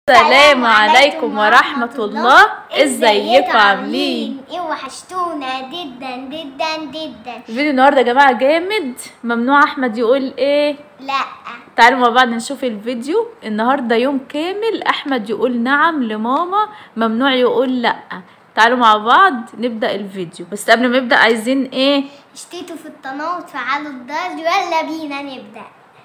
السلام عليكم ورحمة الله ازيكم عاملين ايه وحشتونا جدا جدا جدا الفيديو النهارده يا جماعة جامد ممنوع احمد يقول ايه لا تعالوا مع بعض نشوف الفيديو النهارده يوم كامل احمد يقول نعم لماما ممنوع يقول لا تعالوا مع بعض نبدأ الفيديو بس قبل ما نبدأ عايزين ايه اشتركوا في القناة وتفعلوا الجرس يلا بينا نبدأ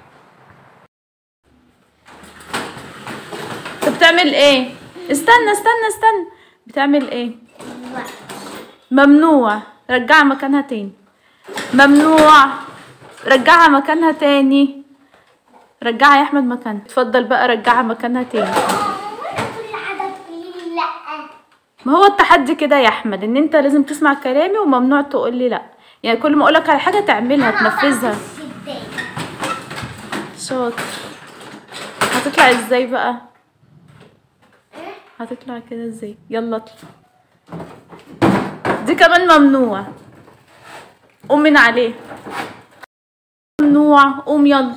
انت بتعمل ايه استنى استنى استنى بتعمل ايه دلوقتي. ممنوع رجعها مكانها تاني ممنوع رجعها مكانها تاني رجعها يا احمد مكانها اتفضل بقى رجعها مكانها تاني وانا كل حاجة تقولي لي لا ما هو التحدي كده يا احمد ان انت لازم تسمع كلامي وممنوع تقول لي لا يعني كل ما اقولك على حاجه تعملها تنفذها ازاي شاطر هتطلع ازاي بقى هتطلع كده ازاي يلا اطلع دي كمان ممنوع قوم من عليه ممنوع قوم يلا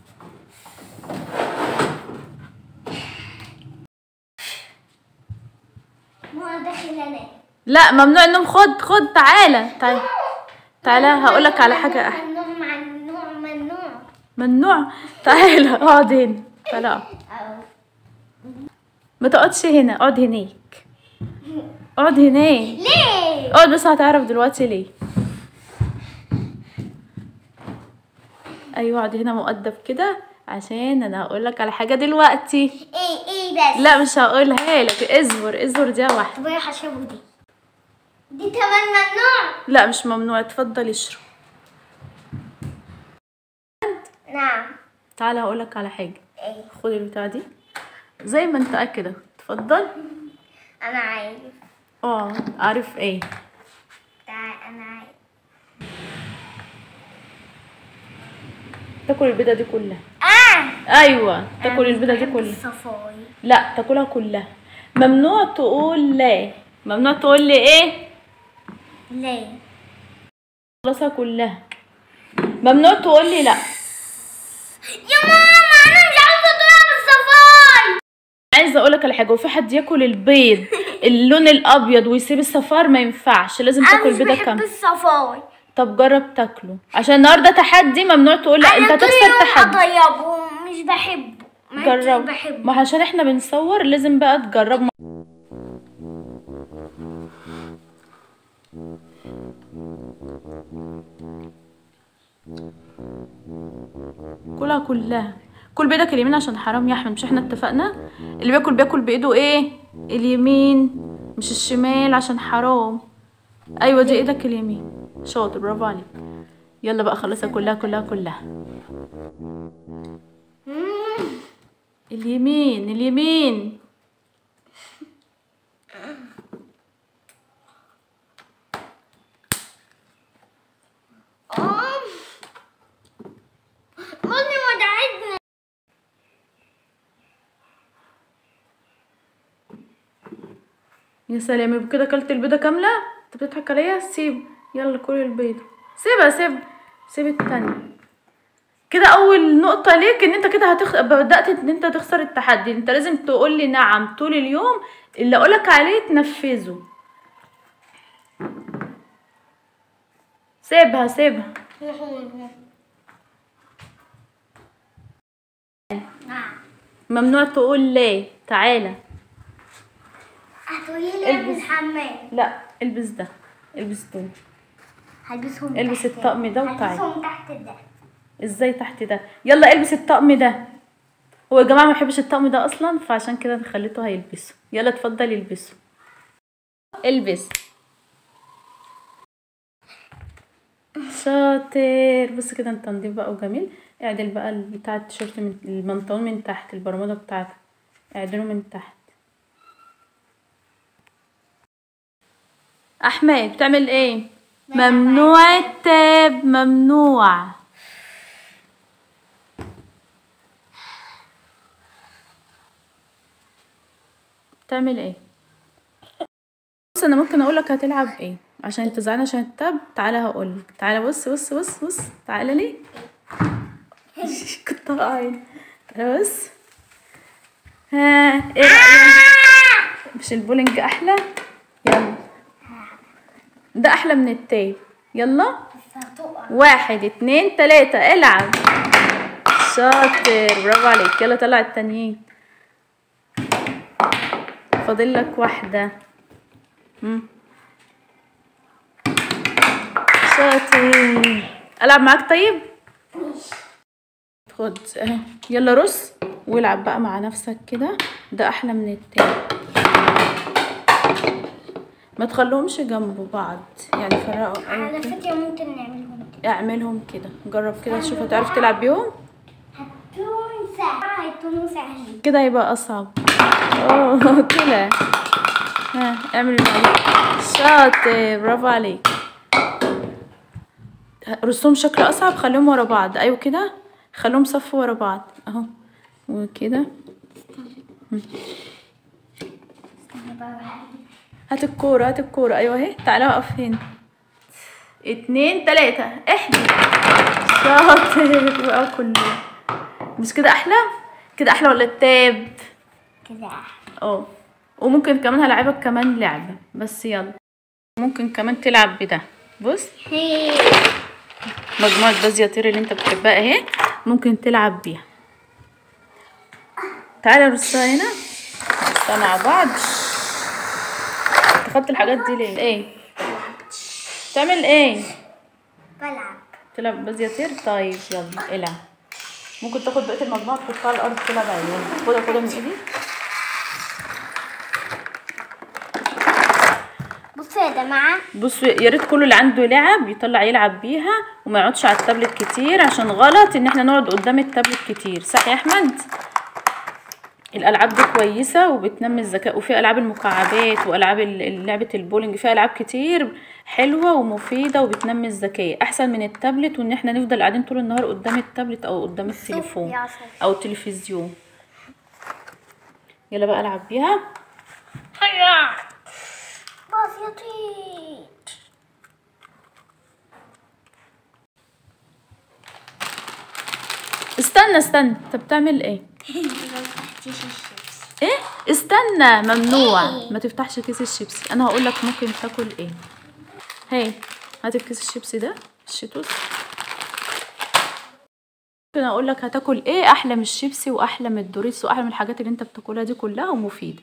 ما داخل انام لا ممنوع النوم خد خد تعالى تعالى تعالى هقولك على حاجه احلى ممنوع ممنوع ممنوع ممنوع تعالى اقعد هنا تعالى اقعد. أو. ما تقعدش هنا اقعد هناك اقعد هناك ليه اقعد بس هتعرف دلوقتي ليه ايوه اقعد هنا مؤدب كده عشان انا هقولك على حاجه دلوقتي ايه ايه بس لا مش هقولها لك اصبر اصبر دي واحده طب ايه هشربه دي دي كمان ممنوع لا مش ممنوع اتفضل اشرب نعم تعالى هقولك على حاجه ايه خد البتاع دي زي ما انت كده اتفضل انا عايز اه عارف ايه تعال انا عايز تاكل البيضه دي كلها اه ايوه تاكل البيضه دي كلها الصفاي لا تاكلها كلها ممنوع تقول لا ممنوع تقول لي ايه ليه خلصها كلها ممنوع تقول لي لا يا ماما انا مش عاوزه ادوها بالصفاي عايزه اقول لك على حاجه وفي حد ياكل البيض اللون الابيض ويسيب الصفار ما ينفعش لازم انا تاكل مش بيضه بحب كامله الصفاي طب جرب تاكله عشان النهارده تحدي ممنوع تقول لا انت انا طول هتخسر اليوم تحدي اطيبه مش بحبه ما كنتش جرب بحبه ما عشان احنا بنصور لازم بقى تجرب كلها كلها كل بايدك اليمين عشان حرام يا احمد مش احنا اتفقنا اللي بياكل بياكل بايده ايه اليمين مش الشمال عشان حرام ايوه دي ايدك اليمين شاطر برافو عليك يلا بقى خلصها كلها كلها كلها اليمين اليمين اه بطني وجعتني يا سلام يبقى كده اكلت البيضه كامله انت بتضحك عليا سيب يلا كل البيضه سيبها سيب سيب التانية كده اول نقطه ليك ان انت كده هتخ... بدات ان انت تخسر التحدي انت لازم تقول لي نعم طول اليوم اللي اقولك عليه تنفذه سيبها سيبها نعم ممنوع تقول لا تعالى هتقولي لي البس حمام لا البس ده البس دول هلبسهم البس تحت. الطقم ده وتعالى. هلبسهم تحت ده ازاي تحت ده يلا البس الطقم ده هو يا جماعه ما بيحبش الطقم ده اصلا فعشان كده خليته هيلبسه يلا اتفضل البسه البس شاطر بص كده انت نضيف بقى وجميل اعدل بقى بتاع التيشيرت من البنطلون من تحت البرموده بتاعتك اعدله من تحت احمد بتعمل ايه ممنوع التاب ممنوع تعمل ايه بص انا ممكن اقولك هتلعب ايه عشان انت زعلان عشان التاب تعالى هقولك تعالى بص بص بص بص تعالى ليه كنت قاعد تعالى بص ها ايه رأيك مش البولينج احلى يلا ده احلى من التاي يلا بس هتقع واحد اتنين تلاتة العب شاطر برافو عليك يلا طلع التانيين فاضل لك واحدة مم. شاطر العب معاك طيب خد اهي يلا رص والعب بقى مع نفسك كده ده احلى من التاني ما تخلوهمش جنب بعض يعني فرقوا على أيوة كده. فكرة ممكن نعملهم كده اعملهم كده جرب كده شوف هتعرف تلعب بيهم هتكون سهل هيكونوا سهلين كده هيبقى اصعب اوه طلع ها اعمل اللي عليك شاطر برافو عليك رسوم شكل اصعب خليهم ورا بعض ايوه كده خليهم صف ورا بعض اهو وكده استنى بقى هات الكورة هات الكورة ايوه اهي تعالى اقف هنا اتنين تلاتة احدي شاطر بقى كله مش كده احلى كده احلى ولا التاب كده اه وممكن كمان هلعبك كمان لعبة بس يلا ممكن كمان تلعب بده بص هي مجموعة بازياتير اللي انت بتحبها اهي ممكن تلعب بيها تعالى رصها هنا رصها مع بعض تحط الحاجات دي ليه ايه تعمل ايه بلعب تلعب بازياتير طيب يلا العب ممكن تاخد بقية المجموعة تحطها على الأرض تلعب عليها خدها خدها من ايدي بصوا يا جماعة بصوا يا ريت كل اللي عنده لعب يطلع يلعب بيها وما يقعدش على التابلت كتير عشان غلط ان احنا نقعد قدام التابلت كتير صح يا احمد الالعاب دي كويسه وبتنمي الذكاء وفي العاب المكعبات والعاب ال- لعبه البولينج فيها العاب كتير حلوه ومفيده وبتنمي الذكاء احسن من التابلت وان احنا نفضل قاعدين طول النهار قدام التابلت او قدام التليفون يا عسل. او التلفزيون يلا بقى العب بيها هيا باص يا طيب استنى استنى انت بتعمل ايه ايه استنى ممنوع إيه؟ ما تفتحش كيس الشيبسي انا هقول لك ممكن تاكل ايه هاي هات الكيس الشيبسي ده الشيتوس ممكن اقول لك هتاكل ايه احلى من الشيبسي واحلى من الدوريتس واحلى من الحاجات اللي انت بتاكلها دي كلها ومفيده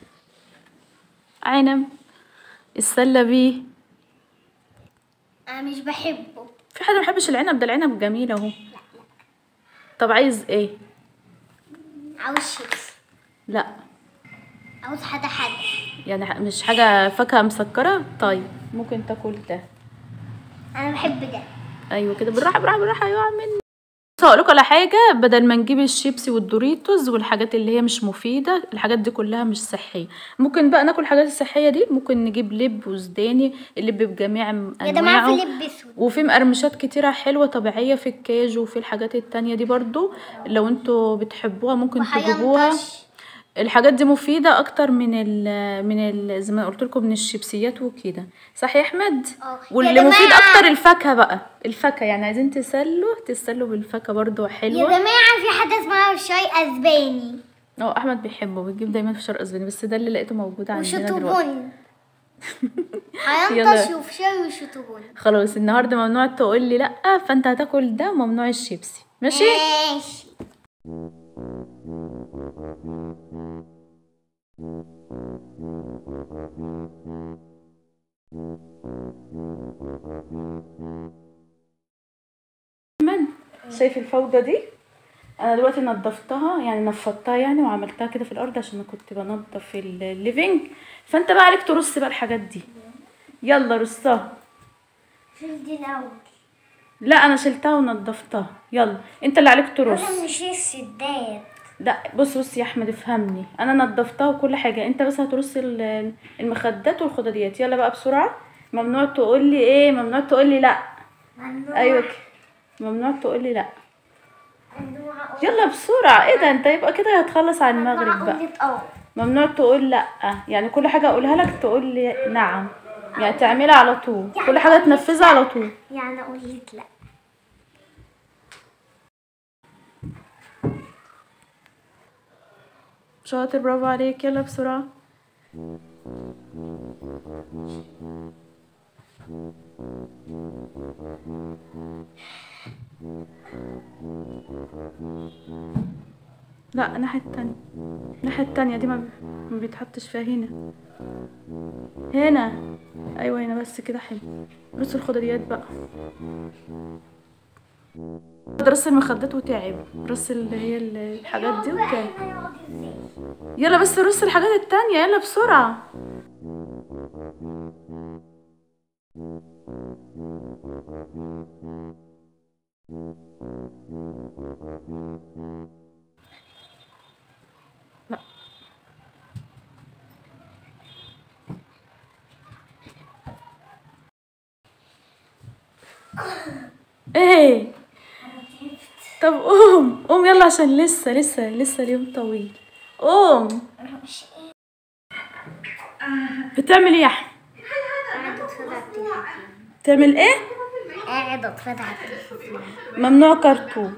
عنب السله بيه انا مش بحبه في حد ما بيحبش العنب ده العنب جميل اهو طب عايز ايه عاوز شيبس لا عاوز حاجة حادة يعني ح- مش حاجة فاكهة مسكرة طيب ممكن تاكل ده انا بحب ده ايوه كده بالراحة بالراحة بالراحة يقع مني بس هقولك على حاجة بدل ما نجيب الشيبسي والدوريتوز والحاجات اللي هي مش مفيدة الحاجات دي كلها مش صحية ممكن بقى ناكل الحاجات الصحية دي ممكن نجيب لب وسوداني اللب بجميع م- يا جماعة انواعه في لب اسود وفي مقرمشات كتيرة حلوة طبيعية في الكاجو وفي الحاجات التانية دي برضو لو انتوا بتحبوها ممكن تجيبوها وحينطش الحاجات دي مفيدة أكتر من ال من ال زي ما قلت لكم من الشيبسيات وكده صح يا أحمد؟ اه. واللي يا مفيد جماعة. أكتر الفاكهة بقى الفاكهة يعني عايزين تسلوا تسلوا بالفاكهة برضو يا حلوة جماعة في حاجة اسمها شاي اسباني اه أحمد بيحبه بيجيب دايما في شرق أسباني بس ده اللي لقيته موجود عندنا دلوقتي وشطوبون يلا. هينطش وفي شاي وشطوبون خلاص النهاردة ممنوع تقول لي لأ فأنت هتاكل ده وممنوع الشيبسي ماشي؟ ماشي أحمد شايف الفوضى دي انا دلوقتي نظفتها يعني نفضتها يعني وعملتها كده في الارض عشان أنا كنت بنضف ال- الليفينج فانت بقى عليك ترص بقى الحاجات دي يلا رصها شوف دي الاول لا انا شلتها ونضفتها يلا انت اللي عليك ترص انا مش السداد لا بص بص يا احمد افهمني انا نضفتها وكل حاجه انت بس هترص ال- المخدات والخداديات يلا بقى بسرعه ممنوع تقول لي ايه ممنوع تقول لي لا ممنوع ايوه كده. ممنوع تقول لي لا ممنوع اقول يلا بسرعه ايه ده انت يبقى كده هتخلص على ممنوع المغرب بقى اقول لك اه ممنوع تقول لا يعني كل حاجه اقولها لك تقول لي نعم يعني تعملها على طول كل حاجه تنفذها على طول يعني اقول لك لا شاطر برافو عليك يلا بسرعة لا الناحية التانية الناحية التانية دي ما ما بيتحطش فيها هنا هنا ايوه هنا بس كده حلو بص الخضريات بقى رص المخدات وتعب رص اللي هي الحاجات دي وتعب يلا بس رص الحاجات التانية يلا بسرعة لا ايه طب قوم قوم يلا عشان لسه لسه لسه اليوم طويل قوم بتعمل ايه يا احمد قاعد اتفرج على التلفزيون بتعمل ايه قاعد اتفرج على التلفزيون ممنوع كرتون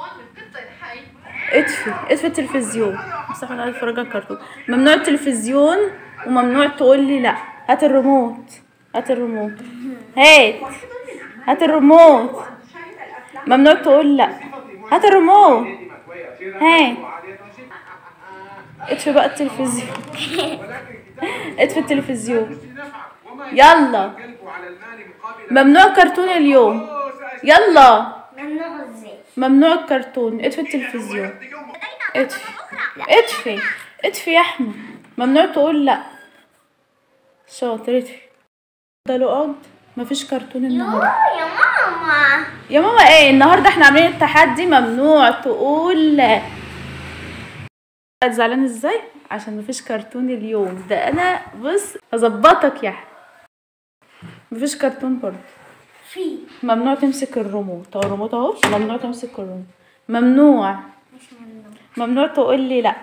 اطفي اطفي التلفزيون بس احنا قاعد نتفرج على الكرتون ممنوع التلفزيون وممنوع تقول لي لا هات الريموت هات الريموت هات هات الريموت ممنوع تقول لا هات الريموت هات اطفي بقى التلفزيون اطفي التلفزيون يلا ممنوع كرتون اليوم يلا ممنوع ازاي ممنوع الكرتون اطفي التلفزيون اطفي اطفي اطفي يا احمد ممنوع تقول لا شاطر اطفي ده اقعد مفيش كرتون النهارده يا ماما يا ماما ايه النهارده احنا عاملين التحدي ممنوع تقول لا قاعد زعلان ازاي عشان مفيش كرتون اليوم ده انا بص هظبطك يا احمد مفيش كرتون برضه في ممنوع تمسك الريموت اهو الريموت اهو ممنوع تمسك الريموت ممنوع مش ممنوع ممنوع تقول لي لا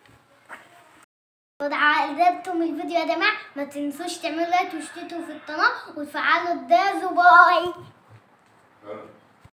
لو عجبتم الفيديو يا جماعة ما تنسوش تعملوا لايك وتشتركوا في القناة وتفعلوا الجرس وباي